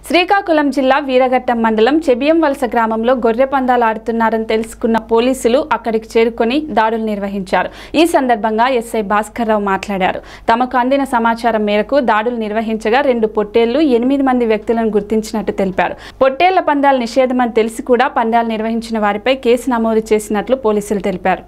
శ్రీకాకుళం జిల్లా వీరఘట్టం మండలం చెబియం వలస గ్రామంలో గొర్రె పందాలు ఆడుతున్నారని తెలుసుకున్న పోలీసులు అక్కడికి చేరుకొని దాడులు నిర్వహించారు ఈ సందర్భంగా ఎస్ఐ భాస్కర్రావు మాట్లాడారు తమకు అందిన సమాచారం మేరకు దాడులు నిర్వహించగా రెండు పొట్టేళ్లు ఎనిమిది మంది వ్యక్తులను గుర్తించినట్టు తెలిపారు పొట్టేళ్ల పందాలు నిషేధమని తెలిసి కూడా పందాలు నిర్వహించిన వారిపై కేసు నమోదు చేసినట్లు పోలీసులు తెలిపారు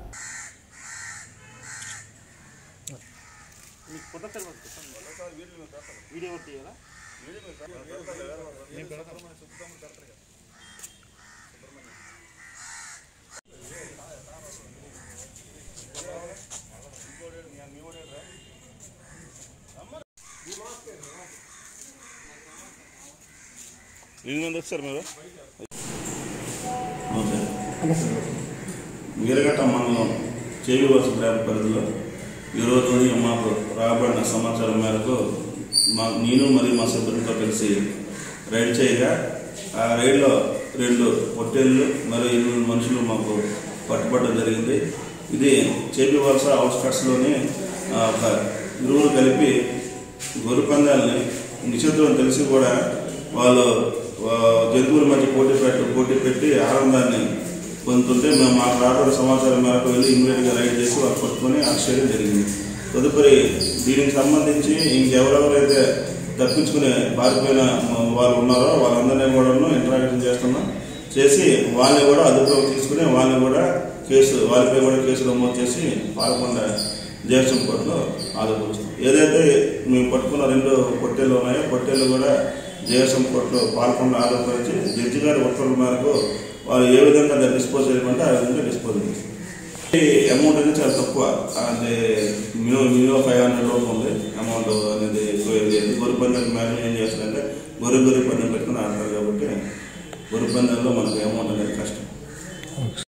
ఎనిమిది మంది వచ్చారు మీరు వీరఘట్ట మండలం చేయువలస గ్రామ పరిధిలో ఈరోజు ఉదయం మాకు రాబడిన సమాచారం మేరకు మా నేను మరియు మా సిబ్బందితో కలిసి రైడ్ చేయగా ఆ రైడ్లో రెండు పొట్టేళ్ళు మరియు ఎనిమిది మనుషులు మాకు పట్టుబడడం జరిగింది ఇది చేపి వలస అవుట్స్కట్స్లోని ఒక ఇరువురు కలిపి గొర్రె పందాలని నిషేధం తెలిసి కూడా వాళ్ళు ఆ, జంతువుల మధ్య పోటీ పెట్టి పోటీ పెట్టి ఆనందాన్ని పొందుతుంటే మేము మాకు రాబడిన సమాచారం మేరకు వెళ్ళి ఇమీడియట్గా రైడ్ చేసి వాళ్ళు పట్టుకొని అరెస్ట్ చేయడం జరిగింది తదుపరి దీనికి సంబంధించి ఇంకెవరెవరైతే తప్పించుకుని పారిపోయిన వాళ్ళు ఉన్నారో వాళ్ళందరినీ కూడా ఇంటరాక్షన్ చేస్తున్నాం చేసి వాళ్ళని కూడా అదుపులోకి తీసుకుని వాళ్ళని కూడా కేసు వాళ్ళపై కూడా కేసు నమోదు చేసి పాల్గొండ జయసం కోర్టులో ఆదుపరుస్తాం ఏదైతే మేము పట్టుకున్న రెండు పొట్టేళ్ళు ఉన్నాయో పొట్టేళ్ళు కూడా జయసం కోర్టులో పాల్గొండ ఆదుపరిచి జడ్జి గారి ఉత్తర్వుల మేరకు వాళ్ళు ఏ విధంగా దాన్ని డిస్పోజ్ చేయమంటే ఆ విధంగా డిస్పోజ్ చేస్తాం ఈ అమౌంట్ అనేది చాలా తక్కువ అంటే మినిమం మినిమం ఫైవ్ హండ్రెడ్ లోపు ఉంది అమౌంట్ అనేది ఎక్కువ ఏం లేదు గొర్రె పందాలు మేడం ఏం చేస్తారంటే గొర్రె గొర్రె పందెం పెట్టుకుని ఆడతారు కాబట్టి గొర్రె పందాల్లో మనకు అమౌంట్ అనేది కష్టం